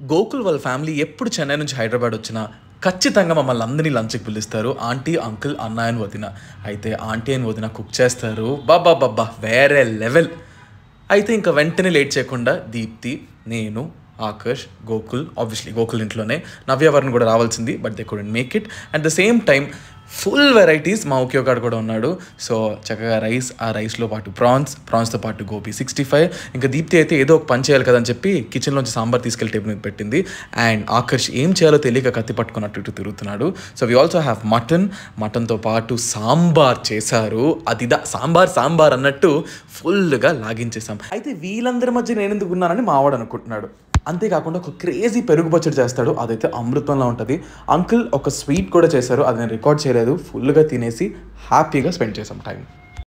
గోకుల్ వాళ్ళ ఫ్యామిలీ ఎప్పుడు చెన్నై నుంచి హైదరాబాద్ వచ్చినా ఖచ్చితంగా మమ్మల్ని అందరినీ లంచ్కి పిలుస్తారు ఆంటీ అంకుల్ అన్న అని వదిన అయితే ఆంటీ అని వదిన కుక్ చేస్తారు బాబా బాబా వేరే లెవెల్ అయితే ఇంకా వెంటనే లేట్ చేయకుండా దీప్తి నేను ఆకర్ష్ గోకుల్ ఆబ్వియస్లీ గోకుల్ ఇంట్లోనే నవ్య వారిని కూడా రావాల్సింది but they couldn't make it at the same time full varieties మా ఒకే ఒకడు కూడా ఉన్నాడు సో చక్కగా రైస్ ఆ రైస్లో పాటు ప్రాన్స్ ప్రాన్స్తో పాటు గోపి సిక్స్టీ ఫైవ్ ఇంకా దీప్తి అయితే ఏదో ఒక పని చేయాలి కదని చెప్పి కిచెన్లోంచి సాంబార్ తీసుకెళ్ళి టేబుల్ మీద పెట్టింది అండ్ ఆకర్ష్ ఏం చేయాలో తెలియక కత్తి పట్టుకున్నట్టు ఇటు తిరుగుతున్నాడు so we also have mutton మటన్తో పాటు సాంబార్ చేశారు అదిదా సాంబార్ సాంబార్ అన్నట్టు ఫుల్గా లాగించేసాం అయితే వీళ్ళందరి మధ్య నేను ఎందుకు ఉన్నానని మావాడు అనుకుంటున్నాడు అంతేకాకుండా ఒక క్రేజీ పెరుగు పచ్చడి చేస్తాడు అదైతే అమృతంలో ఉంటుంది అంకుల్ ఒక స్వీట్ కూడా చేశారు అది నేను రికార్డ్ చేయలేదు ఫుల్గా తినేసి హ్యాపీగా స్పెండ్ చేసాం టైం